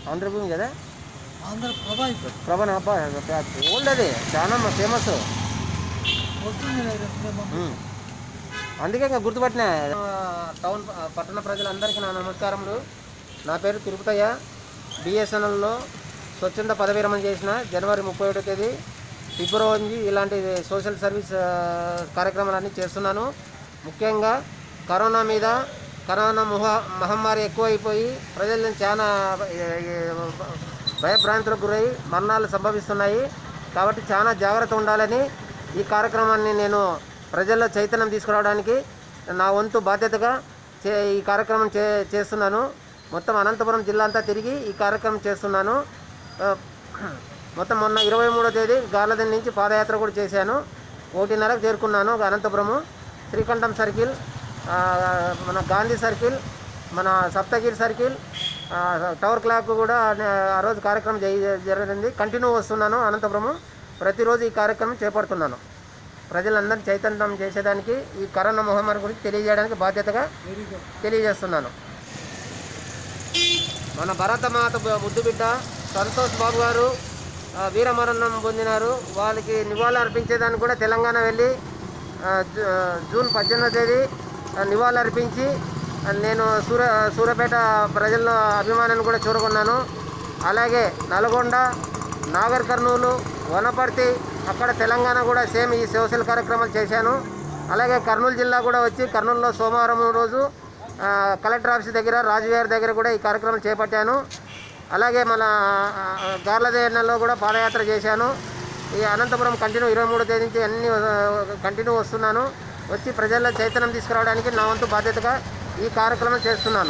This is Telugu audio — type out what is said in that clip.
ఆంధ్రభూమి కదా ఆంధ్ర ప్రభా ఇప్పుడు ప్రభాన్ అబ్బా ఓల్డ్ అది చాలా ఫేమస్ వస్తుంది రేపు మేము అందుకే ఇంకా గుర్తుపట్టిన టౌన్ పట్టణ ప్రజలందరికీ నా నమస్కారములు నా పేరు తిరుపతయ్య బిఎస్ఎన్ఎల్లో స్వచ్ఛంద పదవి విరమణ చేసిన జనవరి ముప్పై ఒకటో తేదీ ఫిబ్రవరి ఇలాంటి సోషల్ సర్వీస్ ఆ, కార్యక్రమాలన్నీ చేస్తున్నాను ముఖ్యంగా కరోనా మీద కరోనా ముహ మహమ్మారి ఎక్కువైపోయి ప్రజలను చాలా ఏ, ఏ, భయభ్రాంతులకు గురై మరణాలు సంభవిస్తున్నాయి కాబట్టి చాలా జాగ్రత్త ఉండాలని ఈ కార్యక్రమాన్ని నేను ప్రజల్లో చైతన్యం తీసుకురావడానికి నా వంతు బాధ్యతగా చే ఈ కార్యక్రమం చే చేస్తున్నాను మొత్తం అనంతపురం జిల్లా అంతా తిరిగి ఈ కార్యక్రమం చేస్తున్నాను ఆ, మొత్తం మొన్న ఇరవై మూడో తేదీ గార్లదిన్ నుంచి పాదయాత్ర కూడా చేశాను ఒకటిన్నరకు చేరుకున్నాను అనంతపురము శ్రీకంఠం సర్కిల్ ఆ, మన గాంధీ సర్కిల్ మన సప్తగిరి సర్కిల్ ఆ, టవర్ క్లాక్ కూడా నే- ఆ రోజు కార్యక్రమం జరి- జరిగింది కంటిన్యూ వస్తున్నాను అనంతపురము ప్రతిరోజు ఈ కార్యక్రమం చేపడుతున్నాను ప్రజలందరినీ చైతన్యం చేసేదానికి ఈ కరోనా మహమ్మారి గురించి తెలియజేయడానికి బాధ్యతగా తెలియజేస్తున్నాను మన భరతమాత బ- ముద్దు బిడ్డ సంతోష్ బాబు గారు ఆ, వీరమరణం పొందినారు వాళ్ళకి నివాళులు అర్పించేదానికి కూడా తెలంగాణ వెళ్ళి ఆ, జూ- ఆ, జూన్ పద్దెనిమిదో తేదీ ఆ, నివాళులు అర్పించి ఆ, నేను సూర సూర్యాపేట ప్రజల అభిమానాన్ని కూడా చూరగొన్నాను అలాగే నల్గొండ నాగర్ కర్నూలు వనపర్తి అక్కడ తెలంగాణ కూడా సేమ్ ఈ సోషల్ కార్యక్రమాలు చేశాను అలాగే కర్నూలు జిల్లా కూడా వచ్చి కర్నూలులో సోమవారం రోజు ఆ, కలెక్టర్ ఆఫీస్ దగ్గర రాజుగారి దగ్గర కూడా ఈ కార్యక్రమం చేపట్టాను అలాగే మన ఆ, గార్లదేనలో కూడా పాదయాత్ర చేశాను ఈ అనంతపురం కంటిన్యూ ఇరవై మూడో తేదీ నుంచి అన్ని కంటిన్యూ వస్తున్నాను వచ్చి ప్రజల్లో చైతన్యం తీసుకురావడానికి నా వంతు బాధ్యతగా ఈ కార్యక్రమం చేస్తున్నాను